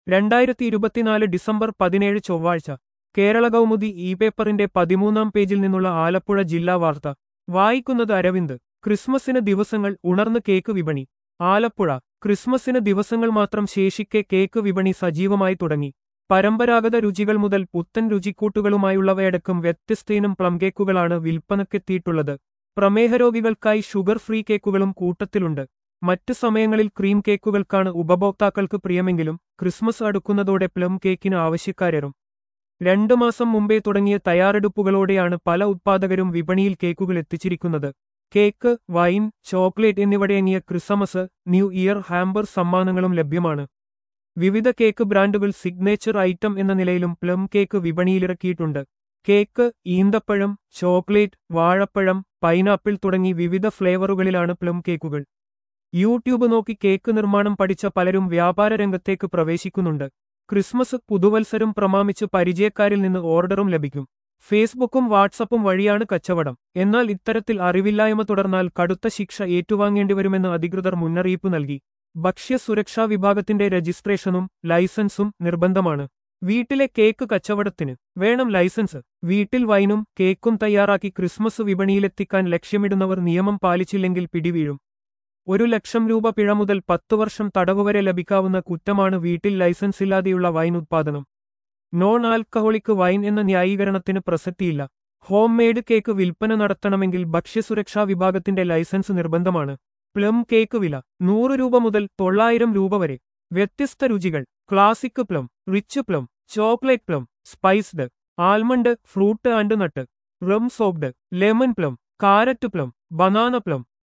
രണ്ടായിരത്തി ഇരുപത്തിനാല് ഡിസംബർ പതിനേഴ് ചൊവ്വാഴ്ച കേരള കൗമുദി ഇ പേപ്പറിന്റെ പതിമൂന്നാം പേജിൽ നിന്നുള്ള ആലപ്പുഴ ജില്ലാ വാർത്ത വായിക്കുന്നത് അരവിന്ദ് ക്രിസ്മസിന് ദിവസങ്ങൾ ഉണർന്ന് കേക്ക് വിപണി ആലപ്പുഴ ക്രിസ്മസിന് ദിവസങ്ങൾ മാത്രം ശേഷിക്കെ കേക്ക് വിപണി സജീവമായി തുടങ്ങി പരമ്പരാഗത രുചികൾ മുതൽ പുത്തൻ രുചിക്കൂട്ടുകളുമായുള്ളവയടക്കം വ്യത്യസ്തയിനം പ്ലം കേക്കുകളാണ് വിൽപ്പനക്കെത്തിയിട്ടുള്ളത് പ്രമേഹ രോഗികൾക്കായി ഷുഗർ ഫ്രീ കേക്കുകളും കൂട്ടത്തിലുണ്ട് മറ്റു സമയങ്ങളിൽ ക്രീം കേക്കുകൾക്കാണ് ഉപഭോക്താക്കൾക്ക് പ്രിയമെങ്കിലും ക്രിസ്മസ് അടുക്കുന്നതോടെ പ്ലം കേക്കിന് ആവശ്യക്കാരേറും രണ്ടു മാസം മുമ്പേ തുടങ്ങിയ തയ്യാറെടുപ്പുകളോടെയാണ് പല ഉത്പാദകരും വിപണിയിൽ കേക്കുകൾ എത്തിച്ചിരിക്കുന്നത് കേക്ക് വൈൻ ചോക്ലേറ്റ് എന്നിവയടങ്ങിയ ക്രിസ്മസ് ന്യൂ ഇയർ ഹാമ്പർ സമ്മാനങ്ങളും ലഭ്യമാണ് വിവിധ കേക്ക് ബ്രാൻഡുകൾ സിഗ്നേച്ചർ ഐറ്റം എന്ന നിലയിലും പ്ലം കേക്ക് വിപണിയിലിറക്കിയിട്ടുണ്ട് കേക്ക് ഈന്തപ്പഴം ചോക്ലേറ്റ് വാഴപ്പഴം പൈനാപ്പിൾ തുടങ്ങി വിവിധ ഫ്ലേവറുകളിലാണ് പ്ലം കേക്കുകൾ യൂട്യൂബ് നോക്കി കേക്ക് നിർമ്മാണം പഠിച്ച പലരും വ്യാപാര രംഗത്തേക്ക് പ്രവേശിക്കുന്നുണ്ട് ക്രിസ്മസ് പുതുവത്സരം പ്രമാണിച്ച് പരിചയക്കാരിൽ നിന്ന് ഓർഡറും ലഭിക്കും ഫേസ്ബുക്കും വാട്സപ്പും വഴിയാണ് കച്ചവടം എന്നാൽ ഇത്തരത്തിൽ അറിവില്ലായ്മ തുടർന്നാൽ കടുത്ത ശിക്ഷ ഏറ്റുവാങ്ങേണ്ടിവരുമെന്ന് അധികൃതർ മുന്നറിയിപ്പ് നൽകി ഭക്ഷ്യസുരക്ഷാ വിഭാഗത്തിന്റെ രജിസ്ട്രേഷനും ലൈസൻസും നിർബന്ധമാണ് വീട്ടിലെ കേക്ക് കച്ചവടത്തിന് വേണം ലൈസൻസ് വീട്ടിൽ വൈനും കേക്കും തയ്യാറാക്കി ക്രിസ്മസ് വിപണിയിലെത്തിക്കാൻ ലക്ഷ്യമിടുന്നവർ നിയമം പാലിച്ചില്ലെങ്കിൽ പിടിവീഴും ഒരു ലക്ഷം രൂപ പിഴ മുതൽ പത്തു വർഷം തടവ് വരെ ലഭിക്കാവുന്ന കുറ്റമാണ് വീട്ടിൽ ലൈസൻസ് ഇല്ലാതെയുള്ള വൈൻ ഉത്പാദനം നോൺ ആൽക്കഹോളിക് വൈൻ എന്ന ന്യായീകരണത്തിന് പ്രസക്തിയില്ല ഹോം മെയ്ഡ് കേക്ക് വിൽപ്പന നടത്തണമെങ്കിൽ ഭക്ഷ്യസുരക്ഷാ വിഭാഗത്തിന്റെ ലൈസൻസ് നിർബന്ധമാണ് പ്ലം കേക്ക് വില നൂറ് രൂപ മുതൽ തൊള്ളായിരം രൂപ വരെ വ്യത്യസ്ത രുചികൾ classic plum rich plum chocolate plum spiced almond fruit and nut rum soaked lemon plum carrot plum banana plum